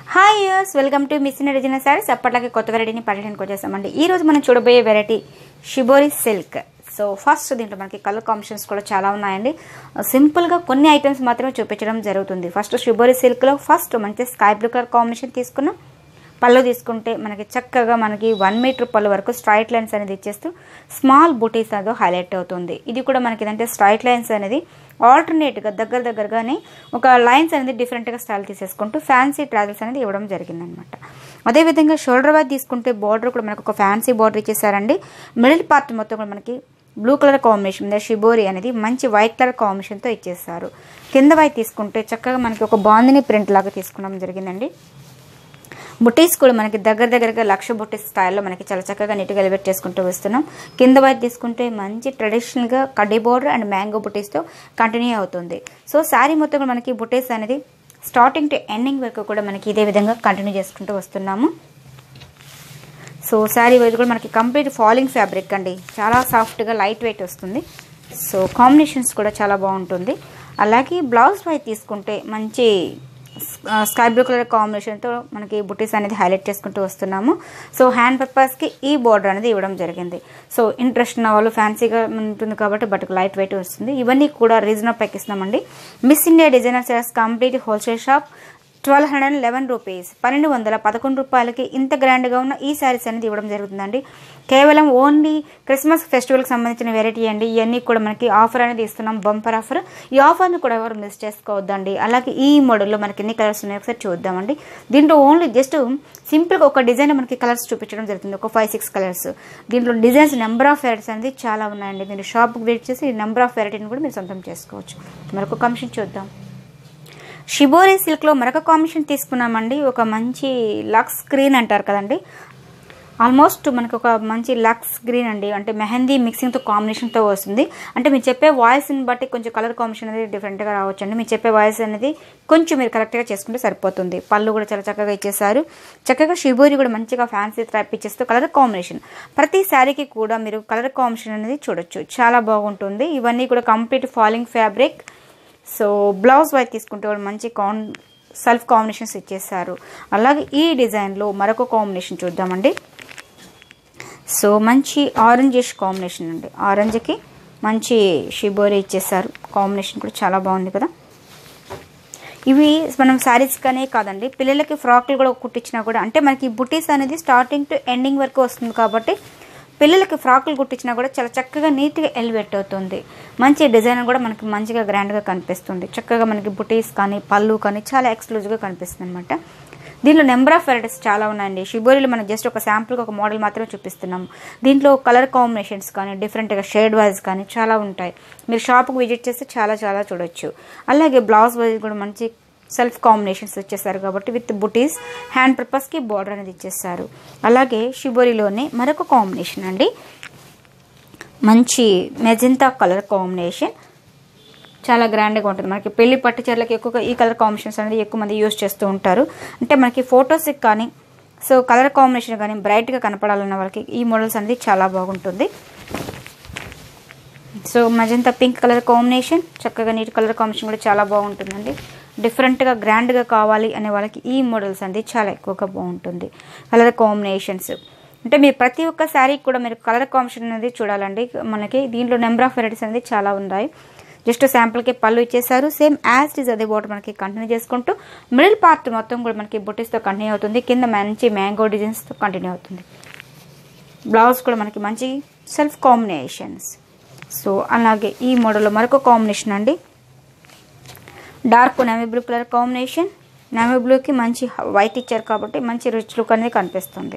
hi yous welcome to miss in regional saris అప్పట్లాగే కొత్త వెరైటీని పర్యటనకు వచ్చేసామండి ఈ రోజు మనం చూడబోయే variety shibori silk so first దీంట్లో మనకి కలర్ కాంబినేషన్స్ కూడా చాలా ఉన్నాయండి సింపుల్గా కొన్ని ఐటమ్స్ మాత్రమే చూపించడం జరుగుతుంది ఫస్ట్ షిబోరి సిల్క్లో ఫస్ట్ మంచి స్కై బ్లూ కలర్ కాంబినేషన్ తీసుకున్నాం పళ్ళు తీసుకుంటే మనకి చక్కగా మనకి వన్ మీటర్ పళ్ళు వరకు స్ట్రైట్ లైన్స్ అనేది ఇచ్చేస్తూ స్మాల్ బూటీస్ అనేది హైలైట్ అవుతుంది ఇది కూడా మనకి ఏంటంటే స్ట్రైట్ లైన్స్ అనేది ఆల్టర్నేట్గా దగ్గర దగ్గరగానే ఒక లైన్స్ అనేది డిఫరెంట్గా స్టైల్ తీసేసుకుంటూ ఫ్యాన్సీ ట్రావెల్స్ అనేది ఇవ్వడం జరిగిందనమాట అదేవిధంగా షోల్డర్ వైజ్ తీసుకుంటే బార్డర్ కూడా మనకు ఒక ఫ్యాన్సీ బార్డర్ ఇచ్చేసారండి మిడిల్ పార్ట్ మొత్తం కూడా మనకి బ్లూ కలర్ కాంబినేషన్ మీద షిబోరి అనేది మంచి వైట్ కలర్ కాంబినేషన్తో ఇచ్చేస్తారు కింద వైపు తీసుకుంటే చక్కగా మనకి ఒక బాందిని ప్రింట్ లాగా తీసుకోవడం జరిగిందండి బుటీస్ కూడా మనకి దగ్గర దగ్గరగా లక్ష బుటీస్ స్టైల్లో మనకి చాలా చక్కగా నీట్గా ఎలివేట్ చేసుకుంటూ వస్తున్నాం కింద వైపు తీసుకుంటే మంచి ట్రెడిషనల్గా కడ్డీ బోర్డర్ అండ్ మ్యాంగో బుటీస్తో కంటిన్యూ అవుతుంది సో శారీ మొత్తం కూడా మనకి బుటీస్ అనేది స్టార్టింగ్ టు ఎండింగ్ వరకు కూడా మనకి ఇదే విధంగా కంటిన్యూ చేసుకుంటూ వస్తున్నాము సో శారీ వైజ్ కూడా మనకి కంప్లీట్ ఫాలింగ్ ఫ్యాబ్రిక్ అండి చాలా సాఫ్ట్గా లైట్ వెయిట్ వస్తుంది సో కాంబినేషన్స్ కూడా చాలా బాగుంటుంది అలాగే బ్లౌజ్ వైజ్ తీసుకుంటే మంచి స్కై బ్లూ కలర్ కాంబినేషన్తో మనకి బుటీస్ అనేది హైలైట్ చేసుకుంటూ వస్తున్నాము సో హ్యాండ్ పర్పస్కి ఈ బోర్డర్ అనేది ఇవ్వడం జరిగింది సో ఇంట్రెస్ట్ ఉన్న వాళ్ళు ఫ్యాన్సీగా ఉంటుంది కాబట్టి బట్ లైట్ వెయిట్ వస్తుంది ఇవన్నీ కూడా రీజనబుల్ ప్యాక్ ఇస్తున్నామండి Miss India designer sales complete wholesale shop twelve hundred and eleven rupees పన్నెండు వందల పదకొండు రూపాయలకి ఇంత గ్రాండ్గా ఉన్న ఈ శారీస్ అనేది ఇవ్వడం జరుగుతుందండి కేవలం ఓన్లీ క్రిస్మస్ ఫెస్టివల్కి సంబంధించిన వెరైటీ అండి ఇవన్నీ కూడా మనకి ఆఫర్ అనేది ఇస్తున్నాం బంపర్ ఆఫర్ ఈ ఆఫర్ని కూడా ఎవరు మిస్ చేసుకోవద్దండి అలాగే ఈ మోడల్లో మనకి ఎన్ని కలర్స్ ఉన్నాయో ఒకసారి చూద్దామండి దీంట్లో ఓన్లీ జస్ట్ సింపుల్గా ఒక డిజైన్ మనకి కలర్స్ చూపించడం జరుగుతుంది ఒక ఫైవ్ సిక్స్ కలర్స్ దీంట్లో డిజైన్స్ నెంబర్ ఆఫ్ వెరైటీస్ అనేది చాలా ఉన్నాయండి మీరు షాప్కి విజిట్ చేసి ఈ నెంబర్ ఆఫ్ వెరైటీని కూడా మీరు సొంతం చేసుకోవచ్చు మరొక కమిషన్ చూద్దాం షిబోరి సిల్క్లో మరొక కాంబినేషన్ తీసుకున్నామండి ఒక మంచి లక్స్ గ్రీన్ అంటారు కదండి ఆల్మోస్ట్ మనకు ఒక మంచి లక్స్ గ్రీన్ అండి అంటే మెహందీ మిక్సింగ్తో కాంబినేషన్తో వస్తుంది అంటే మీరు చెప్పే వాయిస్ని బట్టి కొంచెం కలర్ కాంబినేషన్ అనేది డిఫరెంట్గా రావచ్చు అండి మీరు చెప్పే వాయిస్ అనేది కొంచెం మీరు కరెక్ట్గా చేసుకుంటే సరిపోతుంది పళ్ళు కూడా చాలా చక్కగా ఇచ్చేసారు చక్కగా షిబోరి కూడా మంచిగా ఫ్యాన్సీ ట్రాప్ ఇచ్చేస్తూ కలర్ కాంబినేషన్ ప్రతి శారీకి కూడా మీరు కలర్ కాంబినేషన్ అనేది చూడొచ్చు చాలా బాగుంటుంది ఇవన్నీ కూడా complete falling fabric so blouse wise తీసుకుంటే వాళ్ళు మంచి కాన్ సెల్ఫ్ కాంబినేషన్స్ ఇచ్చేసారు అలాగే ఈ డిజైన్లో మరొక కాంబినేషన్ చూద్దామండి సో మంచి ఆరెంజిష్ కాంబినేషన్ అండి ఆరెంజ్కి మంచి షిబోరి ఇచ్చేసారు కాంబినేషన్ కూడా చాలా బాగుంది కదా ఇవి మనం శారీస్ కానీ కాదండి పిల్లలకి ఫ్రాక్లు కూడా కుట్టించినా కూడా అంటే మనకి బుటీస్ అనేది స్టార్టింగ్ టు ఎండింగ్ వరకు వస్తుంది కాబట్టి పిల్లలకి ఫ్రాకులు కుట్టించినా కూడా చాలా చక్కగా నీట్గా ఎలివేట్ అవుతుంది మంచి డిజైన్ కూడా మనకి మంచిగా గ్రాండ్గా కనిపిస్తుంది చక్కగా మనకి బుటీస్ కానీ పళ్ళు కానీ చాలా ఎక్స్క్లూజివ్గా కనిపిస్తుంది అనమాట దీంట్లో నెంబర్ ఆఫ్ వెరైటీస్ చాలా ఉన్నాయండి షిబోరిలో మనం జస్ట్ ఒక శాంపుల్గా ఒక మోడల్ మాత్రమే చూపిస్తున్నాం దీంట్లో కలర్ కాంబినేషన్స్ కానీ డిఫరెంట్గా షేడ్ వైజ్ కానీ చాలా ఉంటాయి మీరు షాప్కి విజిట్ చేస్తే చాలా చాలా చూడొచ్చు అలాగే బ్లౌజ్ వైజ్ కూడా మంచి సెల్ఫ్ కాంబినేషన్స్ ఇచ్చేసారు కాబట్టి విత్ బుటీస్ హ్యాండ్ పర్పస్కి బార్డర్ అనేది ఇచ్చేసారు అలాగే షిబోరిలోనే మరొక కాంబినేషన్ అండి మంచి మెజంతా కలర్ కాంబినేషన్ చాలా గ్రాండ్గా ఉంటుంది మనకి పెళ్లి పట్టు చీరలకి ఎక్కువగా ఈ కలర్ కాంబినేషన్స్ అనేది ఎక్కువ మంది యూస్ చేస్తూ ఉంటారు అంటే మనకి ఫొటోస్కి కానీ సో కలర్ కాంబినేషన్ కానీ బ్రైట్గా కనపడాలన్న వాళ్ళకి ఈ మోడల్స్ అనేది చాలా బాగుంటుంది so magenta pink colour combination చక్కగా నీట్ కలర్ కాంబినేషన్ కూడా చాలా బాగుంటుందండి డిఫరెంట్గా గ్రాండ్గా కావాలి అనే వాళ్ళకి ఈ మోడల్స్ అనేది చాలా ఎక్కువగా బాగుంటుంది కలర్ కాంబినేషన్స్ అంటే మీరు ప్రతి ఒక్క శారీ కూడా మీరు కలర్ కాంబినేషన్ అనేది చూడాలండి మనకి దీంట్లో నెంబర్ ఆఫ్ వెరైటీస్ అనేది చాలా ఉన్నాయి జస్ట్ శాంపుల్కి పళ్ళు ఇచ్చేసారు సేమ్ యాజ్ ఇస్ అదే బోర్డర్ మనకి కంటిన్యూ చేసుకుంటూ మిడిల్ పార్ట్ మొత్తం కూడా మనకి బుటీస్తో కంటిన్యూ అవుతుంది కింద మంచి మ్యాంగో డిజైన్స్తో కంటిన్యూ అవుతుంది బ్లౌజ్ కూడా మనకి మంచి సెల్ఫ్ కాంబినేషన్స్ సో అలాగే ఈ మోడల్లో మరొక కాంబినేషన్ అండి dark navy blue colour combination navy బ్లూకి మంచి వైట్ ఇచ్చారు కాబట్టి మంచి రిచ్ లుక్ అనేది కనిపిస్తుంది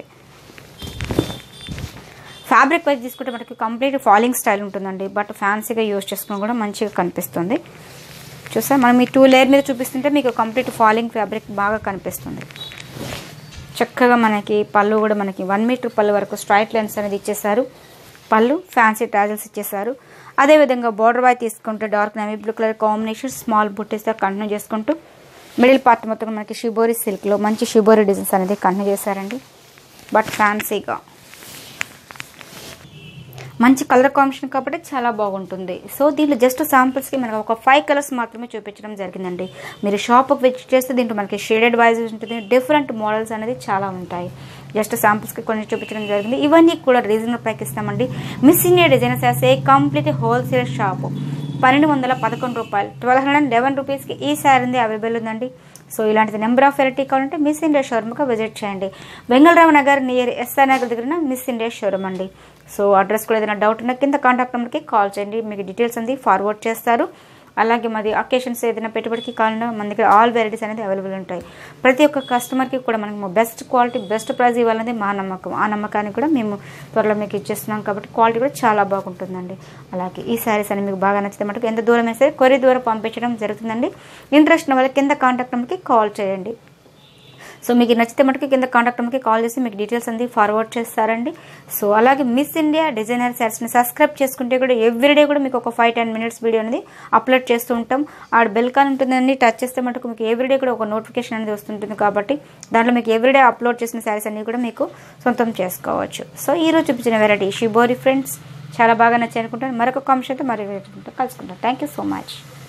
ఫ్యాబ్రిక్ వైజ్ తీసుకుంటే మనకి కంప్లీట్ ఫాలింగ్ స్టైల్ ఉంటుందండి బట్ ఫ్యాన్సీగా యూజ్ చేసుకుని కూడా మంచిగా కనిపిస్తుంది చూసా మనం ఈ టూ లేయర్ మీద చూపిస్తుంటే మీకు కంప్లీట్ ఫాలింగ్ ఫ్యాబ్రిక్ బాగా కనిపిస్తుంది చక్కగా మనకి పళ్ళు కూడా మనకి వన్ మీటర్ పళ్ళు వరకు స్ట్రైట్ లైన్స్ అనేది ఇచ్చేసారు పళ్ళు ఫ్యాన్సీ ట్రాజల్స్ ఇచ్చేసారు అదేవిధంగా బార్డర్ వై తీసుకుంటే dark navy blue colour combination small బుట్టీస్తో కంటిన్యూ చేసుకుంటూ మిడిల్ పార్ట్ మొత్తం మనకి షిబోరి సిల్క్లో మంచి షిబోరి డిజైన్స్ అనేది కంటిన్యూ చేశారండి బట్ ఫ్యాన్సీగా మంచి కలర్ కాంబినేషన్ కాబట్టి చాలా బాగుంటుంది సో దీంట్లో జస్ట్ శాంపుల్స్కి మనకు ఒక ఫైవ్ కలర్స్ మాత్రమే చూపించడం జరిగిందండి మీరు షాప్కి విజిట్ చేస్తే దీంట్లో మనకి షేడెడ్ వైజ్ ఉంటుంది డిఫరెంట్ మోడల్స్ అనేది చాలా ఉంటాయి జస్ట్ శాంపుల్స్కి కొన్ని చూపించడం జరిగింది ఇవన్నీ కూడా రీజనబుల్ ప్రైక్ ఇస్తామండి Miss India designers as a complete wholesale shop పన్నెండు వందల పదకొండు రూపాయలు ట్వెల్వ్ హండ్రెడ్ అండ్ లెవెన్ రూపీస్కి ఈ శారీ అవైలబుల్ ఉందండి సో ఇలాంటిది నెంబర్ ఆఫ్ వెరైటీ కావాలంటే మిస్ ఇండియా షోరూమ్కి విజిట్ చేయండి వెంగళరామ నగర్ నియర్ ఎస్ఆర్ నగర్ దగ్గర మిస్ ఇండియా షోరూమ్ అండి సో అడ్రస్ కూడా ఏదైనా డౌట్ ఉన్నా కింద కాంటాక్ట్ నెంబర్కి కాల్ చేయండి మీకు డీటెయిల్స్ అంది ఫార్వర్డ్ చేస్తారు అలాగే మాది అకేషన్స్ ఏదైనా పెట్టుబడికి కావాలన్నా మన దగ్గర ఆల్ వెరైటీస్ అనేది అవైలబుల్ ఉంటాయి ప్రతి ఒక్క కస్టమర్కి కూడా మనకు బెస్ట్ క్వాలిటీ బెస్ట్ ప్రైస్ ఇవ్వాలనేది మా నమ్మకం ఆ నమ్మకాన్ని కూడా మేము త్వరలో మీకు ఇచ్చేస్తున్నాం కాబట్టి క్వాలిటీ కూడా చాలా బాగుంటుందండి అలాగే ఈ శారీస్ అని మీకు బాగా నచ్చితే మటుకు ఎంత దూరం అయితే కొరి దూరం పంపించడం జరుగుతుందండి ఇంట్రెస్ట్ ఉన్న వాళ్ళకి కింద కాంటాక్ట్ నెంబర్కి కాల్ చేయండి సో మీకు నచ్చితే మటుకు కింద కాంటాక్ట్ నెంబర్కి కాల్ చేసి మీకు డీటెయిల్స్ అంది ఫార్వర్డ్ చేస్తారండి సో అలాగే మిస్ ఇండియా డిజైనర్ శారీస్ని సబ్స్క్రైబ్ చేసుకుంటే కూడా ఎవ్రీడే కూడా మీకు ఒక ఫైవ్ టెన్ మినిట్స్ వీడియో అనేది అప్లోడ్ చేస్తూ ఉంటాం ఆడ బెల్ కాల్ ఉంటుందండి టచ్ చేస్తే మటుకు మీకు ఎవ్రీడే కూడా ఒక నోటిఫికేషన్ అనేది వస్తుంటుంది కాబట్టి దాంట్లో మీకు ఎవ్రీడే అప్లోడ్ చేసిన శారీస్ అన్ని కూడా మీకు సొంతం చేసుకోవచ్చు సో ఈరోజు చూపించిన వెరైటీ షిబోరి ఫ్రెండ్స్ చాలా బాగా నచ్చాయి అనుకుంటాను మరొక కాంబినేషన్తో మరి కలుసుకుంటాం థ్యాంక్ యూ సో మచ్